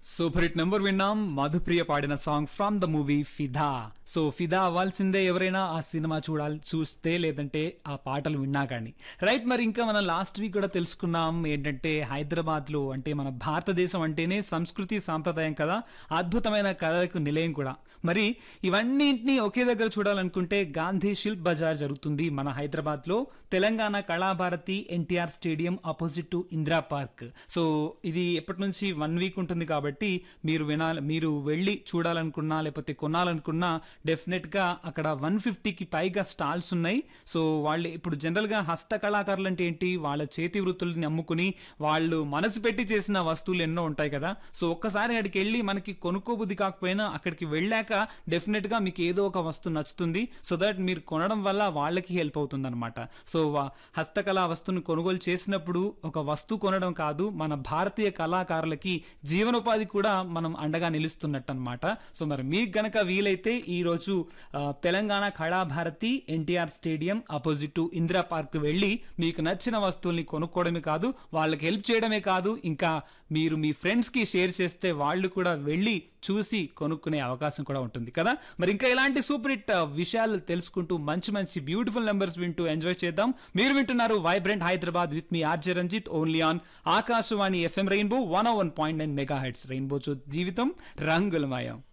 super hit number విన్నాం మధుప్రియ పాడిన song from the movie Fidaa so ఫిదా అవ్వాల్సిందే ఎవరైనా ఆ సినిమా చూడాలి చూస్తే లేదంటే ఆ పాటలు విన్నా కానీ రైట్ మరి ఇంకా మనం లాస్ట్ వీక్ కూడా తెలుసుకున్నాం ఏంటంటే హైదరాబాద్ లో అంటే మన భారతదేశం అంటేనే సంస్కృతి సాంప్రదాయం కదా అద్భుతమైన కళలకు నిలయం కూడా మరి ఇవన్నింటినీ ఒకే దగ్గర చూడాలనుకుంటే గాంధీ శిల్ప్ బజార్ జరుగుతుంది మన హైదరాబాద్ లో Telangana Kalabharathi NTR stadium opposite to Indira park so ఇది ఎప్పటి నుంచి వన్ వీక్ ఉంటుంది కాబట్టి మీరు వినాలి మీరు వెళ్ళి చూడాలనుకున్నా లేకపోతే కొనాలనుకున్నా డెఫినెట్ గా అక్కడ వన్ ఫిఫ్టీకి పైగా స్టాల్స్ ఉన్నాయి సో వాళ్ళు ఇప్పుడు జనరల్ గా హస్త కళాకారులు అంటే ఏంటి వాళ్ళ చేతి వృత్తుల్ని అమ్ముకుని వాళ్ళు మనసు పెట్టి చేసిన వస్తువులు ఎన్నో ఉంటాయి కదా సో ఒక్కసారి అక్కడికి వెళ్ళి మనకి కొనుక్కోబుద్ధి కాకపోయినా అక్కడికి వెళ్ళాక డెఫినెట్ గా మీకు ఏదో ఒక వస్తువు నచ్చుతుంది సో దట్ మీరు కొనడం వల్ల వాళ్ళకి హెల్ప్ అవుతుంది అనమాట సో వా- హస్తకళా వస్తువుని కొనుగోలు చేసినప్పుడు ఒక వస్తువు కొనడం కాదు మన భారతీయ కళాకారులకి జీవనోపాధి కూడా మనం అండగా నిలుస్తున్నట్టు అనమాట సో మరి మీకు గనక వీలైతే ఈ రోజు ఆ, Telangana Kalabharathi NTR stadium opposite to Indira park వెళ్ళి మీకు నచ్చిన వస్తువుల్ని కొనుక్కోవడమే కాదు వాళ్ళకి హెల్ప్ చేయడమే కాదు ఇంకా మీరు మీ ఫ్రెండ్స్ కి షేర్ చేస్తే వాళ్ళు కూడా వెళ్ళి చూసి కొనుక్కునే అవకాశం కూడా ఉంటుంది కదా మరి ఇంకా ఇలాంటి సూపర్ హిట్ ఆ, విషయాలు తెలుసుకుంటూ మంచి మంచి బ్యూటిఫుల్ నెంబర్స్ వింటూ ఎంజాయ్ చేద్దాం మీరు వింటున్నారు వైబ్రెంట్ హైదరాబాద్ విత్ మీ RJ Ranjith only on Akashvani FM rainbow one one point nine megahertz rainbow జీవితం రంగులమయం